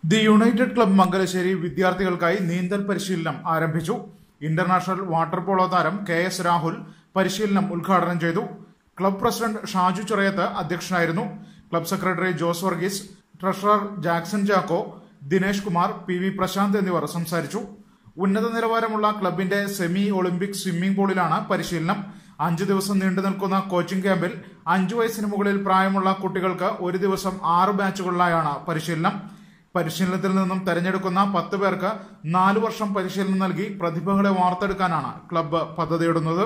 the United club Mangalassery വിദ്യാർത്ഥികൾക്കായി നീന്തൽ പരിശീലനം ആരംഭിച്ചു ഇന്റർനാഷണൽ വാട്ടർ പോളോ താരം കെ എസ് രാഹുൽ പരിശീലനം ഉദ്ഘാടനം ചെയ്തു ക്ലബ് പ്രസിഡന്റ് ഷാജു ചുറയത്ത് അധ്യക്ഷനായിരുന്നു club secretary Jose Varghese treasurer Jackson Chacko Dinesh Kumar P V Prashanth എന്നിവർ സംസാരിച്ചു ഉന്നത നിലവാരമുള്ള ക്ലബിന്റെ സെമി ഒളിമ്പിക് സ്വിമ്മിംഗ് പൂളിലാണ് പരിശീലനം അഞ്ചു ദിവസം നീണ്ടു നിൽക്കുന്ന കോച്ചിംഗ് ക്യാമ്പിൽ അഞ്ചു വയസ്സിന് മുകളിൽ പ്രായമുള്ള കുട്ടികൾക്ക് ഒരു ദിവസം ആറ് ബാച്ചുകളിലായാണ് പരിശീലനം പരിശീലനത്തിൽ നിന്നും തെരഞ്ഞെടുക്കുന്ന പത്ത് പേർക്ക് നാലു വർഷം പരിശീലനം നൽകി പ്രതിഭകളെ വാർത്തെടുക്കാനാണ് ക്ലബ്ബ് പദ്ധതിയിടുന്നത്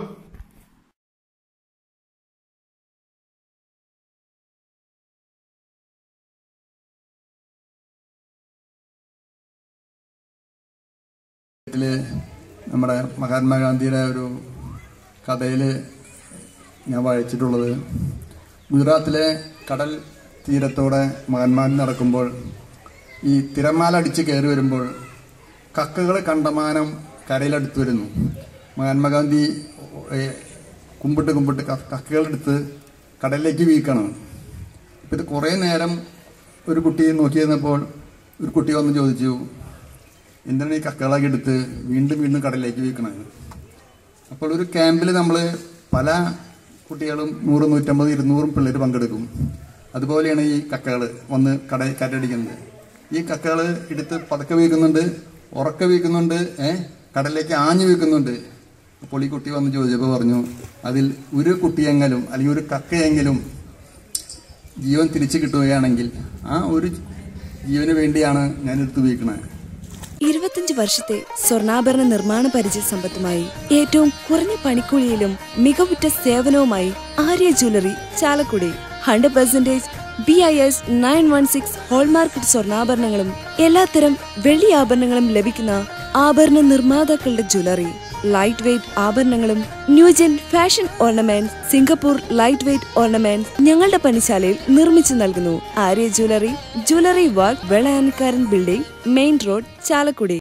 ഇതില് നമ്മുടെ മഹാത്മാഗാന്ധിയുടെ ഒരു കഥയിൽ ഞാൻ വായിച്ചിട്ടുള്ളത് ഗുജറാത്തിലെ കടൽ തീരത്തോടെ മഹാത്മാഗാന്ധി നടക്കുമ്പോൾ ഈ തിരമാല അടിച്ച് കയറി വരുമ്പോൾ കക്കകൾ കണ്ടമാനം കരയിലടുത്ത് വരുന്നു മഹാത്മാഗാന്ധി ഏ, കുമ്പിട്ട് കുമ്പിട്ട് ക- കക്കകളെടുത്ത് കടലിലേക്ക് വീക്കണം അപ്പം ഇത് കുറേ നേരം ഒരു കുട്ടി നോക്കി നിന്നപ്പോൾ ഒരു കുട്ടി വന്ന് ചോദിച്ചു എന്താണ് ഈ കക്കകളൊക്കെ എടുത്ത് വീണ്ടും വീണ്ടും കടലിലേക്ക് വീക്കണത് അപ്പോൾ ഒരു ക്യാമ്പിൽ നമ്മൾ പല കുട്ടികളും നൂറ് നൂറ്റമ്പത് ഇരുന്നൂറും പിള്ളേർ പങ്കെടുക്കും അതുപോലെയാണ് ഈ കക്കകൾ വന്ന് കട കരടിക്കുന്നത് ഈ കക്കകൾ എടുത്ത് പതുക്കെ വീക്കുന്നുണ്ട് ഉറക്കെ വീക്കുന്നുണ്ട് ഏ കടലിലേക്ക് ആഞ്ഞു വീക്കുന്നുണ്ട് അപ്പോൾ ഈ കുട്ടി വന്ന് ചോദിച്ചപ്പോൾ പറഞ്ഞു അതിൽ ഒരു കുട്ടിയെങ്കിലും അല്ലെങ്കിൽ ഒരു കക്കയെങ്കിലും ജീവൻ തിരിച്ചു കിട്ടുകയാണെങ്കിൽ ആ ഒരു ജീവന് വേണ്ടിയാണ് ഞാൻ എടുത്ത് വീക്കണത് ഇരുപത്തിയഞ്ച് വർഷത്തെ സ്വർണ്ണാഭരണ നിർമ്മാണ പരിചയ സമ്പത്തുമായി ഏറ്റവും കുറഞ്ഞ പണിക്കൂലിയിലും മികവുറ്റ സേവനവുമായി Arya jewellery Chalakudy hundred percentage B I S nine one six ഹോൾമാർക്കറ്റ് സ്വർണ്ണാഭരണങ്ങളും എല്ലാത്തരം വെള്ളി ആഭരണങ്ങളും ലഭിക്കുന്ന ആഭരണ നിർമ്മാതാക്കളുടെ ജ്വല്ലറി ലൈറ്റ് വെയ്റ്റ് ആഭരണങ്ങളും new gen fashion ornaments Singapore light weight ornaments ഞങ്ങളുടെ പണിശാലയിൽ നിർമ്മിച്ചു നൽകുന്നു Arya jewellery jewellery work Velayanakkaran building main road Chalakudy